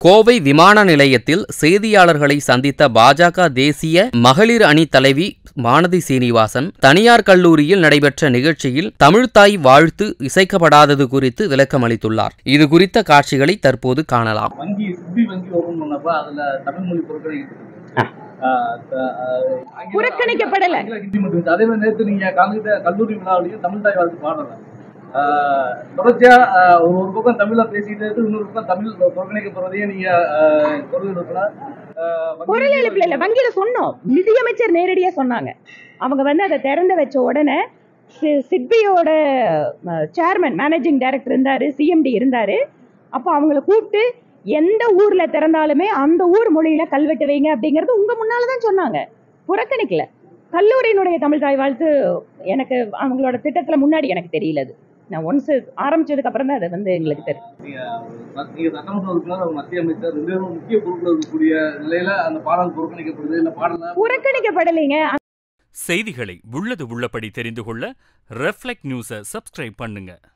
கோவை விமான நிலையத்தில் செய்தியாளர்களை சந்தித்த பாஜக தேசிய மகளிர் அணி தலைவி வானதி சீனிவாசன் தனியார் கல்லூரியில் நடைபெற்ற நிகழ்ச்சியில் தமிழ்த்தாய் வாழ்த்து இசைக்கப்படாதது குறித்து விளக்கம் அளித்துள்ளார் இது குறித்த காட்சிகளை தற்போது காணலாம் வங்கி சிப்பி வங்கி ஓபன் பண்ணப்ப அதுல தமிழ் மொழி புறக்கணிக்கப்பட்டது ஆஹ் த- ஆஹ் ஆங்கில- புறக்கணிக்கப்படல. ஆங்கில ஹிந்தி மட்டும் இருந்துச்சு. அதே மாதிரி நேற்று நீங்க கலந்துட்ட கல்லூரி விழாவிலையும் தமிழ் தாய் வாழ்த்து பாடல ஆஹ் தொடர்ச்சியா ஆஹ் ஒரு ஒரு பக்கம் தமிழ்ல பேசிட்டு இருக்கு இன்னொரு பக்கம் தமிழ் புறக்கணிக்கப்படுறதையும் நீங்க ஆஹ் குரல் எழுப்பல ஆஹ் வங்கி- குரல் எழுப்புல இல்ல வங்கியில சொன்னோம் நிதியமைச்சர் நேரடியா சொன்னாங்க அவங்க வந்து அதை திறந்து வச்ச உடனே சி- சிட்பியோட சேர்மன் மேனேஜிங் டைரக்டர் இருந்தாரு சிஎம்டி இருந்தாரு அப்போ அவங்கள கூப்பிட்டு எந்த ஊர்ல திறந்தாலுமே அந்த ஊர் மொழியில கல்வெட்டு வைங்க அப்படிங்கறது உங்க முன்னால தான் சொன்னாங்க புறக்கணிக்கல கல்லூரியினுடைய தமிழ் தாய் வாழ்த்து எனக்கு அவங்களோட திட்டத்துல முன்னாடி எனக்கு தெரியல அது நான் ஒன்ஸ் ஆரம்பிச்சதுக்கு அப்புறம் தான் அது வந்து எங்களுக்கு தெரியும் நீங்க நீங்க சட்டமன்ற உறுப்பினர் மத்திய அமைச்சர் ரெண்டு பேரும் முக்கிய பொறுப்புல இருக்கக்கூடிய நிலையில அந்த பாடல் புறக்கணிக்கப்படுது இல்ல பாடல புறக்கணிக்கப்படலைங்க செய்திகளை உள்ளது உள்ளபடி தெரிந்து கொள்ள ரெஃப்ளெக்ட் நியூஸை சப்ஸ்கிரைப் பண்ணுங்க